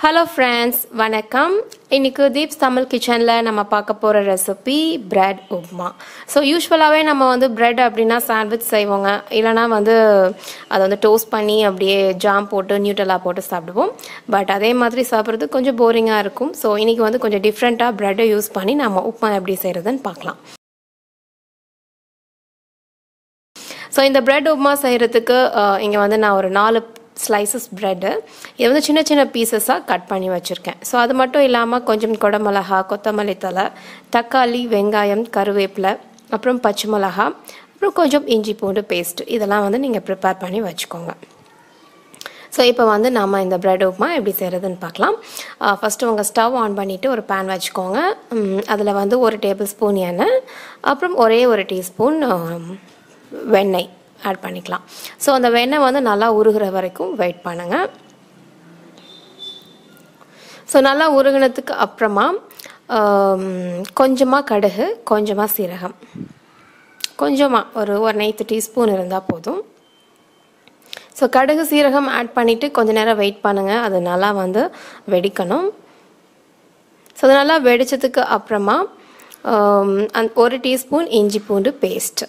hello friends வணக்கம் இன்னைக்கு தீப்ஸ் தமிழ் கிச்சனில் நம்ம பார்க்க போகிற ரெசிபி பிரெட் உப்மா ஸோ யூஸ்வலாகவே நம்ம வந்து பிரெட் அப்படின்னா சாண்ட்விச் செய்வோங்க இல்லைனா வந்து அதை வந்து டோஸ்ட் பண்ணி அப்படியே ஜாம் போட்டு நியூட்டலா போட்டு சாப்பிடுவோம் பட் அதே மாதிரி சாப்பிட்றது கொஞ்சம் போரிங்காக இருக்கும் ஸோ இன்னைக்கு வந்து கொஞ்சம் டிஃப்ரெண்ட்டாக பிரெட்டை யூஸ் பண்ணி நம்ம உப்மா எப்படி செய்கிறதுன்னு பார்க்கலாம் ஸோ இந்த பிரெட் உப்மா செய்கிறதுக்கு இங்கே வந்து நான் ஒரு நாலு ஸ்லைசஸ் ப்ரெட்டு இது வந்து சின்ன சின்ன பீசஸாக கட் பண்ணி வச்சுருக்கேன் ஸோ அது மட்டும் இல்லாமல் கொஞ்சம் குடமிளகா கொத்தமல்லி தலை தக்காளி வெங்காயம் கருவேப்பிலை அப்புறம் பச்சை மிளகா அப்புறம் கொஞ்சம் இஞ்சி பூண்டு பேஸ்ட் இதெல்லாம் வந்து நீங்கள் ப்ரிப்பேர் பண்ணி வச்சுக்கோங்க ஸோ இப்போ வந்து நம்ம இந்த பிரெட் உப்புமா எப்படி செய்கிறதுன்னு பார்க்கலாம் ஃபஸ்ட்டு உங்கள் ஸ்டவ் ஆன் பண்ணிவிட்டு ஒரு பேன் வச்சுக்கோங்க அதில் வந்து ஒரு டேபிள் ஸ்பூன் எண்ணெய் அப்புறம் ஒரே ஒரு டீஸ்பூன் வெண்ணெய் ஆட் பண்ணிக்கலாம் ஸோ அந்த வெண்ணெய் வந்து நல்லா உருகிற வரைக்கும் வெயிட் பண்ணுங்கள் ஸோ நல்லா உருகினதுக்கு அப்புறமா கொஞ்சமாக கடுகு கொஞ்சமாக சீரகம் கொஞ்சமாக ஒரு ஒரு நைத்து டீஸ்பூன் இருந்தால் போதும் ஸோ கடுகு சீரகம் ஆட் பண்ணிவிட்டு கொஞ்ச நேரம் வெயிட் பண்ணுங்கள் அது நல்லா வந்து வெடிக்கணும் ஸோ அது நல்லா வெடித்ததுக்கு அப்புறமா அந் ஒரு டீஸ்பூன் இஞ்சி பூண்டு பேஸ்ட்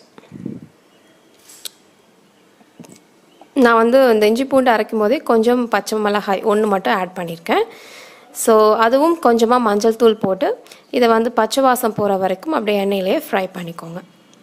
நான் வந்து இந்த இஞ்சி பூண்டு அரைக்கும் போதே கொஞ்சம் பச்சை மிளகாய் ஒன்று மட்டும் ஆட் பண்ணியிருக்கேன் ஸோ அதுவும் கொஞ்சமாக மஞ்சள் தூள் போட்டு இதை வந்து பச்சை வாசம் போகிற வரைக்கும் அப்படியே எண்ணெயிலே ஃப்ரை பண்ணிக்கோங்க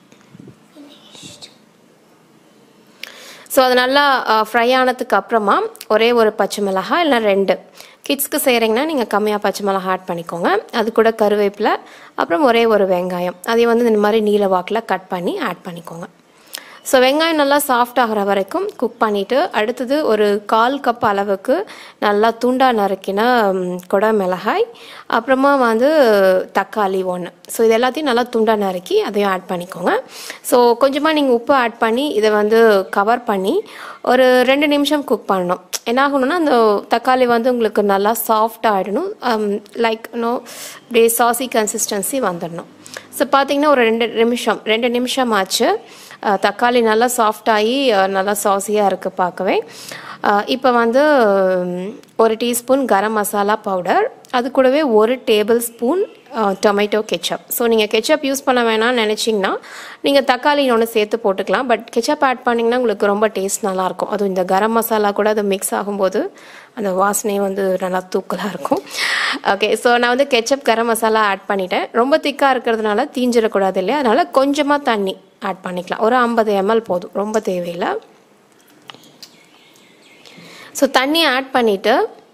ஸோ அது நல்லா ஃப்ரை ஆனதுக்கு அப்புறமா ஒரே ஒரு பச்சை மிளகாய் இல்லை ரெண்டு கிட்ஸ்க்கு செய்கிறீங்கன்னா நீங்கள் கம்மியாக பச்சை மிளகா ஆட் பண்ணிக்கோங்க அது கூட கருவேப்பிலை அப்புறம் ஒரே ஒரு வெங்காயம் அதையும் வந்து இந்த மாதிரி நீல வாக்கில் கட் பண்ணி ஆட் பண்ணிக்கோங்க ஸோ வெங்காயம் நல்லா சாஃப்ட் ஆகிற வரைக்கும் குக் பண்ணிவிட்டு அடுத்தது ஒரு கால் கப் அளவுக்கு நல்லா துண்டாக நறுக்கின கொடை மிளகாய் அப்புறமா வந்து தக்காளி ஒன்று ஸோ இது எல்லாத்தையும் நல்லா துண்டாக நறுக்கி அதையும் ஆட் பண்ணிக்கோங்க ஸோ கொஞ்சமாக நீங்கள் உப்பு ஆட் பண்ணி இதை வந்து கவர் பண்ணி ஒரு ரெண்டு நிமிஷம் குக் பண்ணணும் என்ன ஆகணும்னா அந்த தக்காளி வந்து உங்களுக்கு நல்லா சாஃப்ட் ஆகிடணும் லைக் நோ அப்படியே சாசி கன்சிஸ்டன்சி வந்துடணும் ஸோ பார்த்தீங்கன்னா ஒரு ரெண்டு நிமிஷம் ரெண்டு நிமிஷம் ஆச்சு தக்காளி நல்லா சாஃப்டாகி நல்லா சாஸியாக இருக்குது பார்க்கவே இப்போ வந்து ஒரு டீஸ்பூன் கரம் மசாலா பவுடர் அது கூடவே ஒரு tablespoon tomato ketchup so நீங்கள் கெச்சப் யூஸ் பண்ண வேணாம்னு நினச்சிங்கன்னா நீங்கள் தக்காளி ஒன்று சேர்த்து போட்டுக்கலாம் பட் கெச்சப் ஆட் பண்ணிங்கன்னா உங்களுக்கு ரொம்ப டேஸ்ட் நல்லாயிருக்கும் அதுவும் இந்த கரம் மசாலா கூட அது மிக்ஸ் ஆகும்போது அந்த வாசனையே வந்து நல்லா தூக்கலாக இருக்கும் ஓகே ஸோ நான் வந்து கெச்சப் கரம் மசாலா ஆட் பண்ணிட்டேன் ரொம்ப திக்காக இருக்கிறதுனால தீஞ்சிடக்கூடாது இல்லையா அதனால் கொஞ்சமாக தண்ணி ஆட் பண்ணிக்கலாம் ஒரு ஐம்பது எம்எல் போதும் ரொம்ப தேவையில்லை ஸோ தண்ணி ஆட் பண்ணிவிட்டு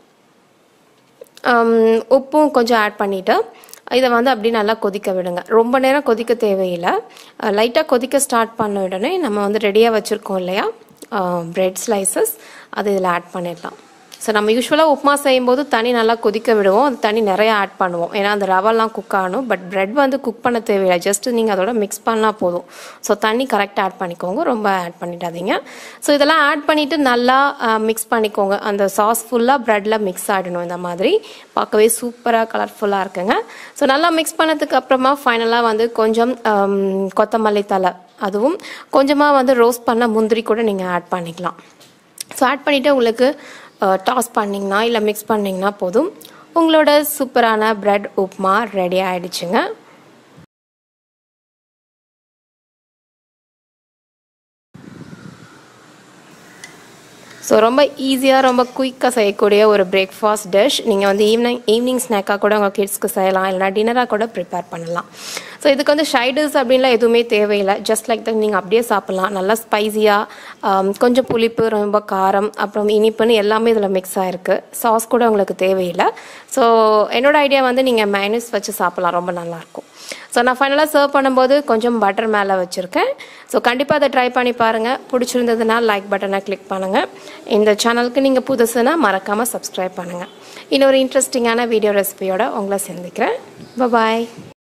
உப்பும் கொஞ்சம் ஆட் பண்ணிவிட்டு இதை வந்து அப்படி நல்லா கொதிக்க விடுங்க ரொம்ப நேரம் கொதிக்க தேவையில்லை லைட்டாக கொதிக்க ஸ்டார்ட் பண்ண உடனே நம்ம வந்து ரெடியாக வச்சுருக்கோம் இல்லையா ப்ரெட் ஸ்லைசஸ் அது இதில் ஆட் பண்ணிடலாம் ஸோ நம்ம யூஸ்வலாக உப்புமா செய்யும்போது தண்ணி நல்லா கொதிக்க விடுவோம் அது தண்ணி நிறைய ஆட் பண்ணுவோம் ஏன்னா அந்த ரவெல்லாம் குக் ஆகணும் பட் ப்ரெட் வந்து குக் பண்ண தேவையில்லை ஜஸ்ட் நீங்கள் அதோட மிக்ஸ் பண்ணால் போதும் ஸோ தண்ணி கரெக்டாக ஆட் பண்ணிக்கோங்க ரொம்ப ஆட் பண்ணிடாதீங்க ஸோ இதெல்லாம் ஆட் பண்ணிவிட்டு நல்லா மிக்ஸ் பண்ணிக்கோங்க அந்த சாஸ் ஃபுல்லாக ப்ரெட்டில் மிக்ஸ் ஆகிடணும் இந்த மாதிரி பார்க்கவே சூப்பராக கலர்ஃபுல்லாக இருக்குங்க ஸோ நல்லா மிக்ஸ் பண்ணதுக்கு அப்புறமா ஃபைனலாக வந்து கொஞ்சம் கொத்தமல்லி தலை அதுவும் கொஞ்சமாக வந்து ரோஸ்ட் பண்ண முந்திரி கூட நீங்கள் ஆட் பண்ணிக்கலாம் ஸோ ஆட் பண்ணிவிட்டு உங்களுக்கு டாஸ் பண்ணிங்கன்னா இல்லை மிக்ஸ் பண்ணிங்கன்னா போதும் உங்களோட சூப்பரான ப்ரெட் உப்மா ரெடி ஆகிடுச்சுங்க ஸோ ரொம்ப ஈஸியாக ரொம்ப குயிக்காக செய்யக்கூடிய ஒரு பிரேக்ஃபாஸ்ட் டிஷ் நீங்கள் வந்து ஈவினிங் ஈவினிங் ஸ்நாக்காக கூட உங்கள் கிட்ஸ்க்கு செய்யலாம் இல்லைனா டின்னராக கூட ப்ரிப்பேர் பண்ணலாம் ஸோ இதுக்கு வந்து ஷைடர்ஸ் அப்படின்லாம் எதுவுமே தேவையில்லை ஜஸ்ட் லைக் தட் நீங்கள் அப்படியே சாப்பிட்லாம் நல்லா ஸ்பைஸியாக கொஞ்சம் புளிப்பு ரொம்ப காரம் அப்புறம் இனிப்புன்னு எல்லாமே இதில் மிக்ஸ் ஆகிருக்கு சாஸ் கூட உங்களுக்கு தேவையில்லை ஸோ என்னோட ஐடியா வந்து நீங்கள் மைனஸ் வச்சு சாப்பிட்லாம் ரொம்ப நல்லாயிருக்கும் ஸோ நான் ஃபைனலாக சர்வ் பண்ணும்போது கொஞ்சம் பட்டர் மேலே வச்சுருக்கேன் ஸோ கண்டிப்பாக அதை ட்ரை பண்ணி பாருங்கள் பிடிச்சிருந்ததுன்னா லைக் பட்டனை கிளிக் பண்ணுங்கள் இந்த சேனலுக்கு நீங்கள் புதுசுனா மறக்காமல் சப்ஸ்கிரைப் பண்ணுங்கள் இன்னொரு இன்ட்ரெஸ்டிங்கான வீடியோ ரெசிபியோட உங்களை சந்திக்கிறேன் பாய்